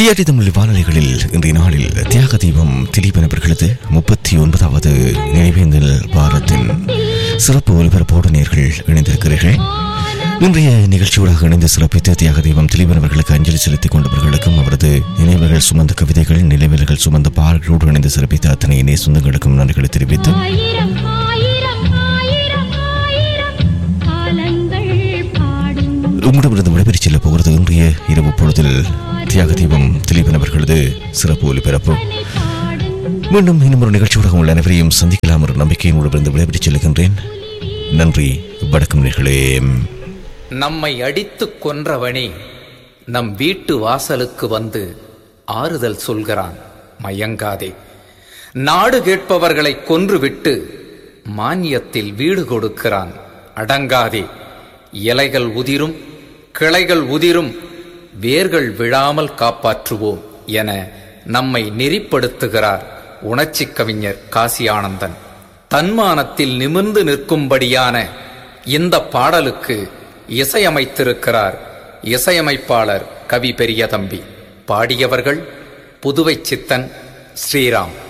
TRT Tamil வானொலிகளில் இன்றைய நாளில் தியாக தீபம் திலீபன் அவர்களது முப்பத்தி ஒன்பதாவது நினைவேந்தல் வாரத்தின் சிறப்பு ஒலிபரப்போடு நேர்கள் இணைந்திருக்கிறீர்கள் இன்றைய நிகழ்ச்சியோடாக இணைந்து சிறப்பித்த தியாக தீபம் திலீபன் அவர்களுக்கு அஞ்சலி செலுத்திக் கொண்டவர்களுக்கும் அவரது நினைவுகள் சுமந்த கவிதைகள் நினைவுகள் சுமந்த பாடல்களோடு இணைந்து சிறப்பித்த அத்தனை இணைய சொந்தங்களுக்கும் நன்றிகளை தெரிவித்து ஆயிரம் ஆயிரம் ஆயிரம் ஆயிரம் காலங்கள் பாடும் உங்களிடமிருந்து விடைபெற்றுச் செல்ல போகிறது இன்றைய இரவு பொழுதில் தியாக தீபம் திலீபன் அவர்களது சிறப்பு ஒலிபரப்பு பாடும் மீண்டும் இன்னும் ஒரு நிகழ்ச்சியோட உங்கள் அனைவரையும் சந்திக்கலாம் ஒரு நம்பிக்கையின் உடனிருந்து விடைபெற்றுச் செல்கின்றேன் நன்றி வணக்கம் நேர்களே நம்மை அடித்துக் கொன்றவனே நம் வீட்டு வாசலுக்கு வந்து ஆறுதல் சொல்கிறான் மயங்காதே நாடு கேட்பவர்களை கொன்றுவிட்டு மானியத்தில் வீடு கொடுக்கிறான் அடங்காதே இலைகள் உதிரும் கிளைகள் உதிரும் வேர்கள் விழாமல் காப்பாற்றுவோம் என நம்மை நெறிப்படுத்துகிறார் உணர்ச்சிக் கவிஞர் காசி ஆனந்தன் தன்மானத்தில் நிமிர்ந்து நிற்கும்படியான இந்த பாடலுக்கு இசையமைத்திருக்கிறார் இசையமைப்பாளர் கவி பெரியதம்பி பாடியவர்கள் புதுவை சித்தன் ஸ்ரீராம்